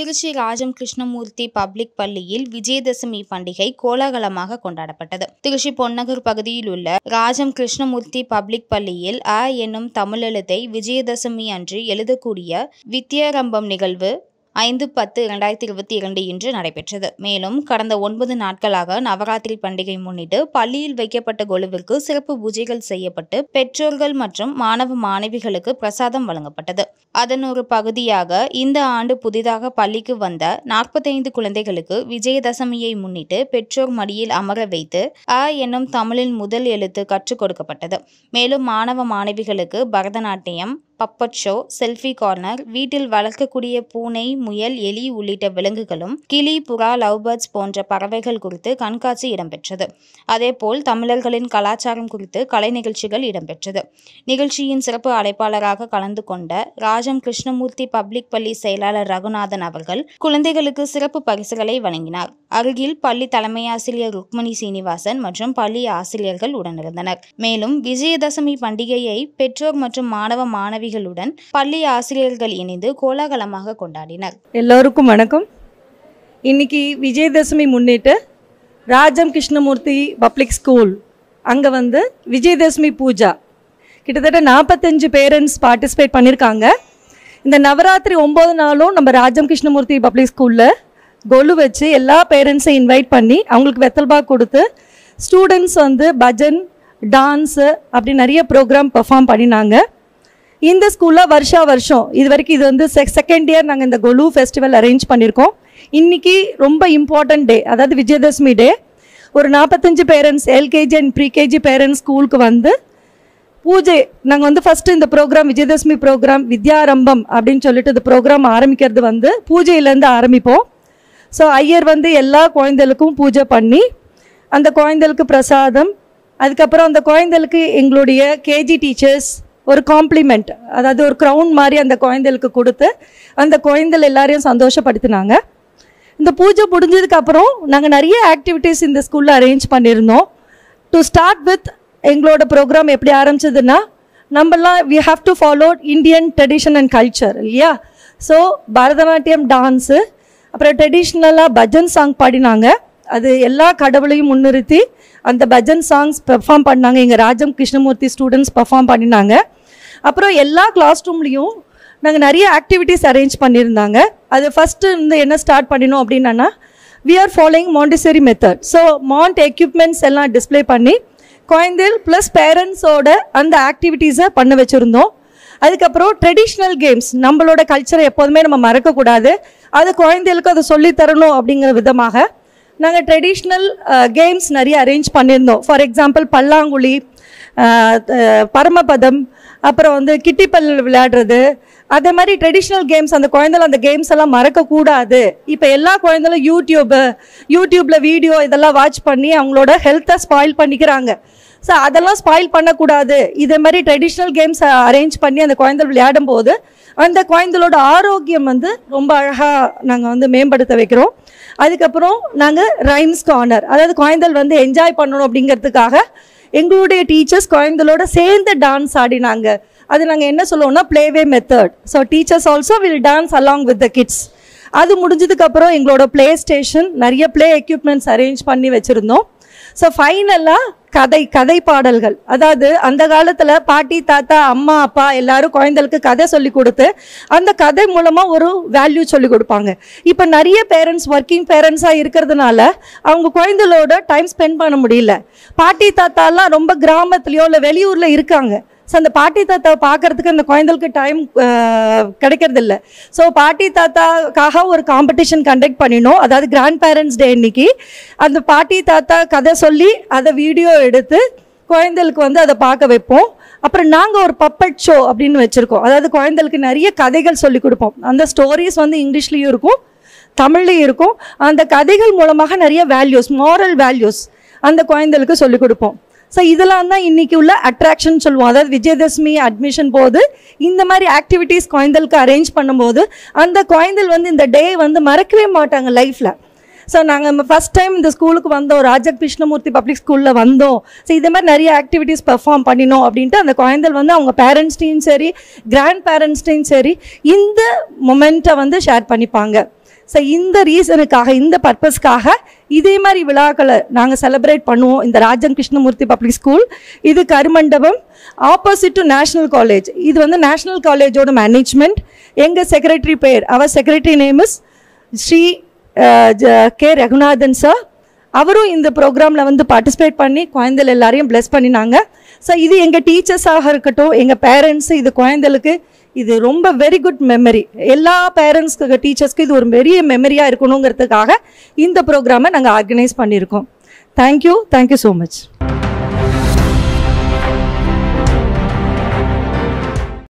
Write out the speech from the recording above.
Trichy Rajam Krishnamurthy public பள்ளியில் விஜயதசமி பண்டிகை கோலாகலமாக கொண்டாடப்பட்டது திருச்சி பொன்னகர் பகுதியில் உள்ள ராஜம் கிருஷ்ணமூர்த்தி பப்ளிக் பள்ளியில் அ என்னும் தமிழெழுத்தை விஜயதசமி அன்று எழுதக்கூடிய வித்யாரம்பம் நிகழ்வு ஐந்து பத்து இரண்டாயிரத்தி இருபத்தி இரண்டு இன்று நடைபெற்றது மேலும் கடந்த ஒன்பது நாட்களாக நவராத்திரி பண்டிகை முன்னிட்டு பள்ளியில் வைக்கப்பட்ட கொலுவிற்கு சிறப்பு பூஜைகள் செய்யப்பட்டு பெற்றோர்கள் மற்றும் மாணவ மாணவிகளுக்கு பிரசாதம் வழங்கப்பட்டது அதன் ஒரு பகுதியாக இந்த ஆண்டு புதிதாக பள்ளிக்கு வந்த நாற்பத்தைந்து குழந்தைகளுக்கு விஜயதசமியை முன்னிட்டு பெற்றோர் மடியில் அமர வைத்து அ என்னும் தமிழின் முதல் எழுத்து கற்றுக் கொடுக்கப்பட்டது மேலும் மாணவ மாணவிகளுக்கு Bharatanatyam puppet show selfie corner வீட்டில் வளர்க்கக்கூடிய பூனை முயல் எலி உள்ளிட்ட விலங்குகளும் கிளி புறா லவ்பர்ட்ஸ் போன்ற பறவைகள் குறித்து கண்காட்சி இடம்பெற்றது அதேபோல் தமிழர்களின் கலாச்சாரம் குறித்து கலை நிகழ்ச்சிகள் இடம்பெற்றது நிகழ்ச்சியின் சிறப்பு அழைப்பாளராக கலந்து கொண்ட ராஜம் கிருஷ்ணமூர்த்தி பப்ளிக் பள்ளி செயலாளர் ரகுநாதன் அவர்கள் குழந்தைகளுக்கு சிறப்பு பரிசுகளை வழங்கினார் அருகில் பள்ளி தலைமையாசிரியர் ருக்மணி சீனிவாசன் மற்றும் பள்ளி ஆசிரியர்கள் உடனிருந்தனர் மேலும் விஜயதசமி பண்டிகையை பெற்றோர் மற்றும் மாணவ மாணவிகளுடன் பள்ளி ஆசிரியர்கள் இணைந்து கோலாகலமாக கொண்டாடினர் எல்லோருக்கும் வணக்கம் இன்னைக்கு விஜயதசமி முன்னிட்டு ராஜம் கிருஷ்ணமூர்த்தி பப்ளிக் ஸ்கூல் அங்கே வந்து விஜயதசமி பூஜா கிட்டத்தட்ட நாற்பத்தஞ்சு பேரண்ட்ஸ் பார்ட்டிசிபேட் பண்ணியிருக்காங்க இந்த நவராத்திரி ஒம்பது நாளும் நம்ம ராஜம் கிருஷ்ணமூர்த்தி பப்ளிக் ஸ்கூலில் கொலு வச்சு எல்லா பேரண்ட்ஸையும் இன்வைட் பண்ணி அவங்களுக்கு வெத்தல்பாக் கொடுத்து ஸ்டூடெண்ட்ஸ் வந்து பஜன் டான்ஸு அப்படி நிறைய ப்ரோக்ராம் பெர்ஃபார்ம் பண்ணினாங்க இந்த ஸ்கூலில் வருஷா வருஷம் இது வரைக்கும் இது வந்து செகண்ட் இயர் நாங்கள் இந்த கொலு ஃபெஸ்டிவல் அரேஞ்ச் பண்ணியிருக்கோம் இன்னைக்கு ரொம்ப இம்பார்ட்டன்ட் டே அதாவது விஜயதசமி டே ஒரு நாற்பத்தஞ்சு parents LKG and pre KG parents ஸ்கூலுக்கு வந்து பூஜை நாங்கள் வந்து ஃபஸ்ட்டு இந்த ப்ரோக்ராம் விஜயதசமி ப்ரோக்ராம் வித்யாரம்பம் அப்படின்னு சொல்லிட்டு இந்த ப்ரோக்ராம் ஆரம்பிக்கிறது வந்து பூஜையிலேருந்து ஆரம்பிப்போம் ஸோ ஐயர் வந்து எல்லா குழந்தைகளுக்கும் பூஜை பண்ணி அந்த குழந்தைகளுக்கு பிரசாதம் அதுக்கப்புறம் அந்த குழந்தைகளுக்கு எங்களுடைய கேஜி டீச்சர்ஸ் ஒரு காம்ப்ளிமெண்ட் அதாவது ஒரு க்ரௌன் மாதிரி அந்த குழந்தைகளுக்கு கொடுத்து அந்த குழந்தைகள் எல்லாரையும் சந்தோஷப்படுத்தினாங்க இந்த பூஜை முடிஞ்சதுக்கு அப்புறம் நாங்கள் நிறைய ஆக்டிவிட்டீஸ் இந்த ஸ்கூலில் அரேஞ்ச் பண்ணியிருந்தோம் டு ஸ்டார்ட் வித் எங்களோட ப்ரோக்ராம் எப்படி ஆரம்பிச்சதுன்னா நம்மலாம் we have to follow Indian tradition and culture இல்லையா ஸோ பரதநாட்டியம் டான்ஸு அப்புறம் ட்ரெடிஷ்னலாக பஜன் சாங் பாடினாங்க அது எல்லா கடவுளையும் முன்னிறுத்தி அந்த பஜன் சாங்ஸ் பெர்ஃபார்ம் பண்ணாங்க எங்கள் ராஜம் கிருஷ்ணமூர்த்தி ஸ்டூடெண்ட்ஸ் பெர்ஃபார்ம் பண்ணினாங்க அப்புறம் எல்லா கிளாஸ் ரூம்லேயும் நாங்கள் நிறைய ஆக்டிவிட்டீஸ் அரேஞ்ச் பண்ணியிருந்தாங்க அது ஃபஸ்ட்டு வந்து என்ன ஸ்டார்ட் பண்ணினோம் அப்படின்னா we are following Montessori method so மாண்ட் எக்யூப்மெண்ட்ஸ் எல்லாம் டிஸ்ப்ளே பண்ணி குழந்தைகள் ப்ளஸ் பேரண்ட்ஸோட அந்த ஆக்டிவிட்டீஸை பண்ண வச்சுருந்தோம் அதுக்கப்புறம் ட்ரெடிஷ்னல் கேம்ஸ் நம்மளோட கல்ச்சரை எப்போதுமே நம்ம மறக்கக்கூடாது அது குழந்தைகளுக்கு அதை சொல்லித் தரணும் அப்படிங்கிற விதமாக நாங்கள் ட்ரெடிஷ்னல் கேம்ஸ் நிறைய அரேஞ்ச் பண்ணியிருந்தோம் ஃபார் எக்ஸாம்பிள் பல்லாங்குழி அஹ், அஹ், பரமபதம் அப்புறம் வந்து கிட்டிப்பல் விளையாடுறது அதே மாதிரி ட்ரெடிஷ்னல் கேம்ஸ் அந்த குழந்தைகள் அந்த கேம்ஸ் எல்லாம் மறக்கக்கூடாது இப்போ எல்லா குழந்தைகளும் யூடியூப்பு யூடியூப்பில் வீடியோ இதெல்லாம் வாட்ச் பண்ணி அவங்களோட ஹெல்த்தை ஸ்பாயில் பண்ணிக்கிறாங்க ஸோ அதெல்லாம் ஸ்பாயில் பண்ணக்கூடாது இதே மாதிரி ட்ரெடிஷ்னல் கேம்ஸ் அரேஞ்ச் பண்ணி அந்த குழந்தைகள் விளையாடும் போது அந்த குழந்தைகளோட ஆரோக்கியம் வந்து ரொம்ப அழகாக நாங்கள் வந்து மேம்படுத்த வைக்கிறோம் அதுக்கப்புறம் நாங்கள் ரைம்ஸ் கார்னர் அதாவது குழந்தைகள் வந்து என்ஜாய் பண்ணணும் அப்படிங்கிறதுக்காக எங்களுடைய டீச்சர்ஸ் குழந்தைகளோட சேர்ந்து டான்ஸ் ஆடினாங்க அது நாங்கள் என்ன சொல்லுவோம்னா play way method so teachers also will dance along with the kids அது முடிஞ்சதுக்கப்புறம் எங்களோட ப்ளே ஸ்டேஷன் நிறைய ப்ளே எக்யூப்மெண்ட்ஸ் அரேஞ்ச் பண்ணி வச்சுருந்தோம் ஸோ ஃபைனலாக கதை கதை பாடல்கள் அதாவது அந்த காலத்தில் பாட்டி தாத்தா அம்மா அப்பா எல்லாரும் குழந்தைகளுக்கு கதை சொல்லி கொடுத்து அந்த கதை மூலமாக ஒரு வேல்யூ சொல்லி கொடுப்பாங்க இப்போ நிறைய பேரண்ட்ஸ் ஒர்க்கிங் பேரண்ட்ஸாக இருக்கிறதுனால அவங்க குழந்தைகளோட டைம் ஸ்பெண்ட் பண்ண முடியல பாட்டி தாத்தாலாம் ரொம்ப கிராமத்துலேயோ இல்லை வெளியூரில் இருக்காங்க ஸோ அந்த பாட்டி தாத்தாவை பார்க்கறதுக்கு அந்த குழந்தைகளுக்கு டைம் கிடைக்கிறது இல்லை ஸோ பாட்டி தாத்தாக்காக ஒரு காம்படிஷன் கண்டக்ட் பண்ணினோம் அதாவது கிராண்ட் பேரண்ட்ஸ் டே இன்னைக்கு அந்த பாட்டி தாத்தா கதை சொல்லி அதை வீடியோ எடுத்து குழந்தைகளுக்கு வந்து அதை பார்க்க வைப்போம் அப்புறம் நாங்கள் ஒரு பப்பட் ஷோ அப்படின்னு வச்சுருக்கோம் அதாவது குழந்தைகளுக்கு நிறைய கதைகள் சொல்லி கொடுப்போம் அந்த ஸ்டோரிஸ் வந்து இங்கிலீஷ்லேயும் இருக்கும் தமிழ்லையும் இருக்கும் அந்த கதைகள் மூலமாக நிறைய வேல்யூஸ் moral வேல்யூஸ் அந்த குழந்தைகளுக்கு சொல்லிக் கொடுப்போம் ஸோ இதெல்லாம் தான் இன்னைக்கு உள்ள அட்ராக்ஷன் சொல்லுவோம் அதாவது விஜயதசமி அட்மிஷன் போது இந்த மாதிரி ஆக்டிவிட்டீஸ் குழந்தைகளுக்கு அரேஞ்ச் பண்ணும்போது அந்த குழந்தைகள் வந்து இந்த டே வந்து மறக்கவே மாட்டாங்க லைஃப்பில் ஸோ நாங்கள் ஃபஸ்ட் டைம் இந்த ஸ்கூலுக்கு வந்தோம் ராஜ கிருஷ்ணமூர்த்தி பப்ளிக் ஸ்கூலில் வந்தோம் ஸோ இதே மாதிரி நிறைய ஆக்டிவிட்டீஸ் பெர்ஃபார்ம் பண்ணினோம் அப்படின்ட்டு அந்த குழந்தைகள் வந்து அவங்க பேரண்ட்ஸ்டையும் சரி கிராண்ட் பேரண்ட்ஸ்டையும் சரி இந்த மொமெண்ட்டை வந்து ஷேர் பண்ணிப்பாங்க ஸோ இந்த ரீசனுக்காக இந்த பர்பஸ்க்காக இதே மாதிரி விழாக்களை நாங்கள் செலிப்ரேட் பண்ணுவோம் இந்த ராஜம் கிருஷ்ணமூர்த்தி பப்ளிக் ஸ்கூல் இது Karumandapam opposite to national college இது வந்து நேஷ்னல் காலேஜோட மேனேஜ்மெண்ட் எங்கள் செக்ரட்டரி பேர் அவர் secretary name is Shri uh, ஜ- கே ரகுநாதன் சார் அவரும் இந்த ப்ரோக்ராமில் வந்து பார்ட்டிசிபேட் பண்ணி குழந்தைகள் எல்லாரையும் bless பண்ணினாங்க ஸோ இது எங்கள் டீச்சர்ஸாக இருக்கட்டும் எங்கள் பேரண்ட்ஸு இது குழந்தைகளுக்கு இது ரொம்ப வெரி குட் மெமரி எல்லா பேரண்ட்ஸ்க்கு டீச்சர்ஸ்க்கு இது ஒரு பெரிய மெமரியாக இருக்கணுங்கிறதுக்காக இந்த ப்ரோக்ராமை நாங்கள் ஆர்கனைஸ் பண்ணியிருக்கோம் தேங்க்யூ தேங்க்யூ ஸோ மச்